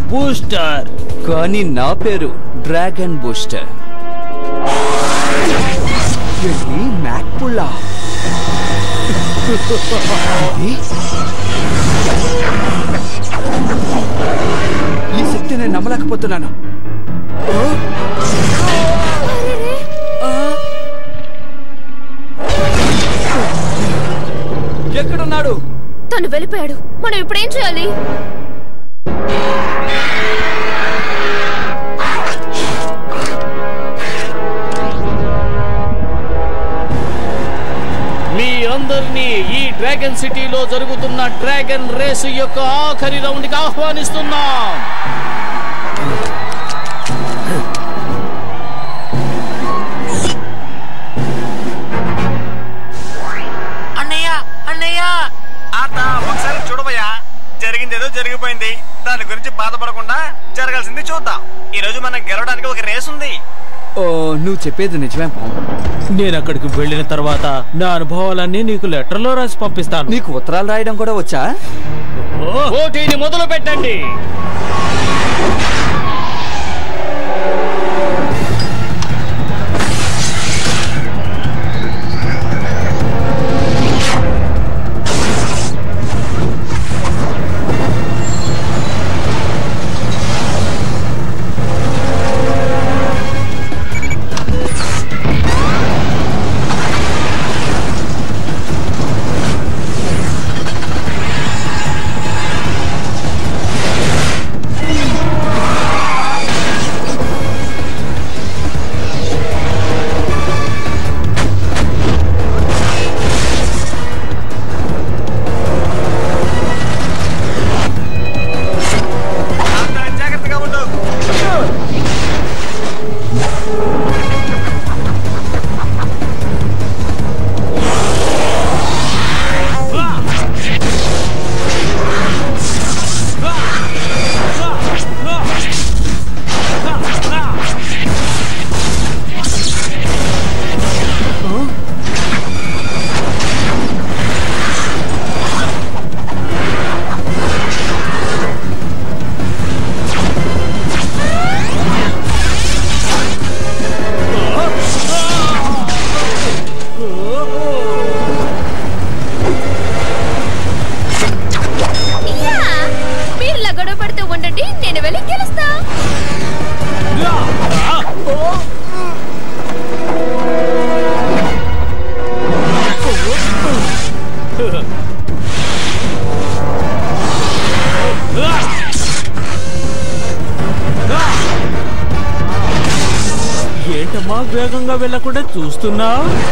Booster కానీ నా పేరు డ్రాగన్ బూస్టర్ ఏంటి మ్యాక్ పుల్లా ఏంటి? ఈ శక్తి నేను నమ్మలేకపోతున్నాను ఎక్కడున్నాడు తను వెళ్ళిపోయాడు మనం ఇప్పుడు ఏం చేయాలి మీ అందరినీ ఈ డ్రాగన్ సిటీలో జరుగుతున్న డ్రాగన్ రేసు యొక్క ఆఖరి రౌండ్ కి ఆహ్వానిస్తున్నాం అన్నయ్య అన్నయ్య ఆత ఒకసారి చూడబోయా జరిగింది ఏదో జరిగిపోయింది దాని గురించి బాధపడకుండా జరగాల్సింది చూద్దాం ఈ రోజు మనం గెలవడానికి ఒక రేస్ ఉంది ఓ నువ్వు చెప్పేది నిజమే పాము నేను అక్కడికి వెళ్ళిన తర్వాత నా అనుభవాలన్నీ నీకు లెటర్లో రాసి పంపిస్తాను నీకు ఉత్తరాలు రాయడం కూడా వచ్చా పోటీని మొదలు పెట్టండి ఆత, జాగ్రత్తగా ఉండు యా! మీరు ఇలా గొడవ పడుతూ ఉండండి నేను వెళ్ళి గెలుస్తా ఏంటమ్మా వేగంగా వెళ్ళకుండా చూస్తున్నా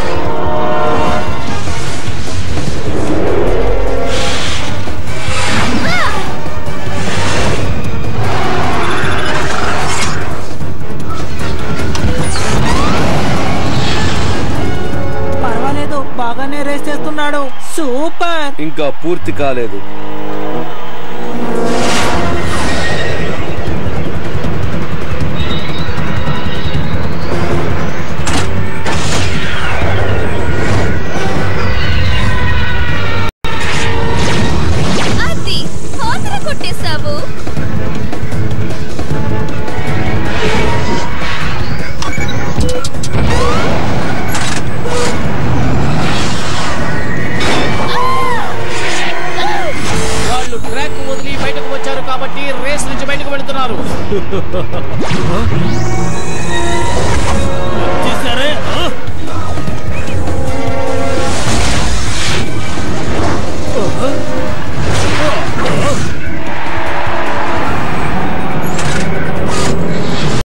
పర్వాలేదు బాగానే రేస్ చేస్తున్నాడు సూపర్ ఇంకా పూర్తి కాలేదు అది హోదర కొట్టేశావు వాళ్ళు ట్రాక్ వదిలి బయటకు వచ్చారు కాబట్టి రేస్ నుంచి బయటకు వెళ్తున్నారు